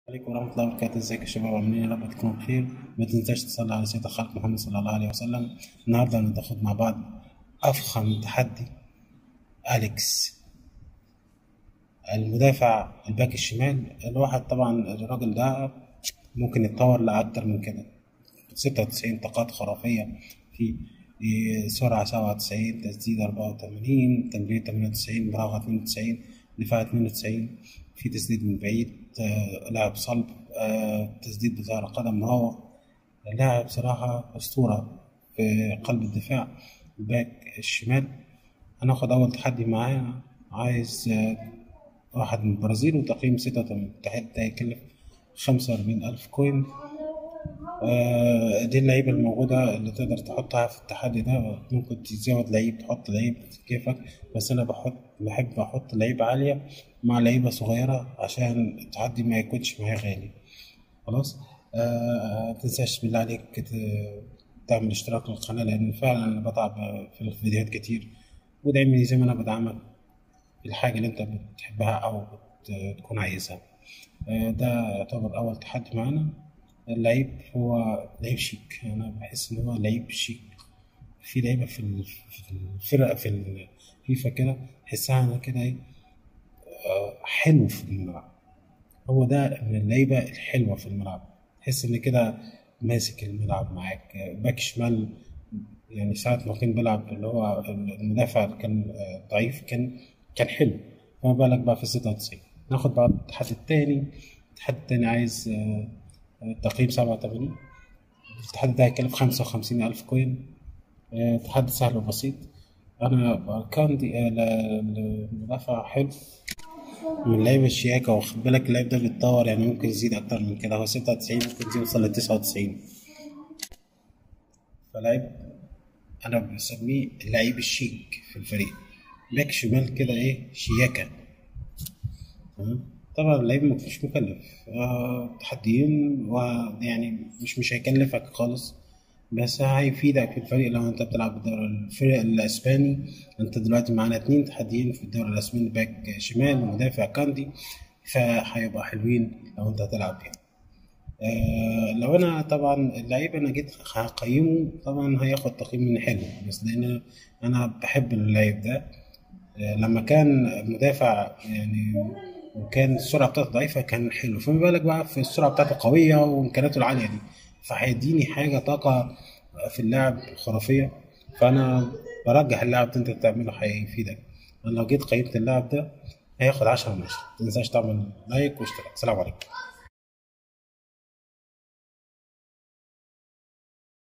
عليكم ورحمة الله وبركاته ازيك يا شباب عاملين ايه يا رب تكونوا بخير ما تنساش تصلي على سيدنا خالق محمد صلى الله عليه وسلم النهارده هناخد مع بعض افخم تحدي اليكس المدافع الباك الشمال الواحد طبعا الراجل ده ممكن يتطور لأكتر من كده ستة وتسعين طاقات خرافية في سرعة سبعة وتسعين تسديد أربعة وتمانين تمرير تمانية وتسعين مراوغة اتنين وتسعين دفاع اتنين وتسعين في تسديد من بعيد آه، لاعب صلب آه، تسديد بظهر قدم مراوغ لاعب صراحة أسطورة في قلب الدفاع الباك الشمال هناخد أول تحدي معاه عايز آه، واحد من البرازيل وتقييم ستة وتمانين التحدي ده هيكلف خمسة وأربعين ألف كوين آه، دي اللعيبة الموجودة اللي تقدر تحطها في التحدي ده ممكن تزود لعيب تحط لعيب كيفك بس أنا بحط بحب أحط لعيبة عالية مع لعيبة صغيرة عشان التحدي ما يكونش معايا غالي خلاص آه، متنساش بالله عليك ت- تعمل اشتراك للقناة لأن فعلا أنا بتعب في الفيديوهات كتير ودايما زي ما أنا بدعمك الحاجة اللي أنت بتحبها أو بت- بتكون عايزها آه، ده يعتبر أول تحدي معانا اللعيب هو لعيب شيك أنا بحس إن هو لعيب شيك في لعيبة في ال- في الفرق في الفيفا كده تحسها أنا كده إيه آه، حلو في الملعب هو ده من اللعيبة الحلوة في الملعب تحس إن كده ماسك الملعب معاك آه، باك شمال يعني ساعة ما كان بيلعب اللي هو المدافع اللي كان آه، ضعيف كان كان حلو فما بالك بقى في الستة وتسعين ناخد بقى التحدي التاني التحدي التاني عايز آه، آه، تقييم سبعة وتمانين التحدي ده هيكلف خمسة وخمسين ألف كوين آه، تحدي سهل وبسيط أنا كاندي آه، ل- لمدافع حلو من لعيبة الشياكة واخد بالك اللعيب ده بيتطور يعني ممكن يزيد أكتر من كده هو ستة وتسعين ممكن يوصل لتسعة وتسعين فلعيب أنا بسميه اللعيب الشيك في الفريق باك شمال كده إيه شياكة تمام طبعا اللعيب مش مكلف آه تحديين ويعني مش مش هيكلفك خالص بس هيفيدك في الفريق لو انت بتلعب بالدوري الفريق الاسباني انت دلوقتي معانا اتنين تحديين في الدوري الاسباني باك شمال ومدافع كاندي فهيبقى حلوين لو انت هتلعب يعني آه لو انا طبعا اللعيب انا جيت هقيمه طبعا هياخد تقييم مني حلو بس لان انا بحب اللعيب ده آه، لما كان مدافع يعني وكان السرعه بتاعته ضعيفه كان حلو فما بالك بقى في السرعه بتاعته قويه وامكانياته العاليه دي فهيديني حاجه طاقه في اللعب خرافيه فانا برجح اللاعب ده انت بتعمله هيفيدك انا لو جيت قيمت اللاعب ده هياخد 10 من 10 متنساش تعمل لايك واشتراك سلام عليكم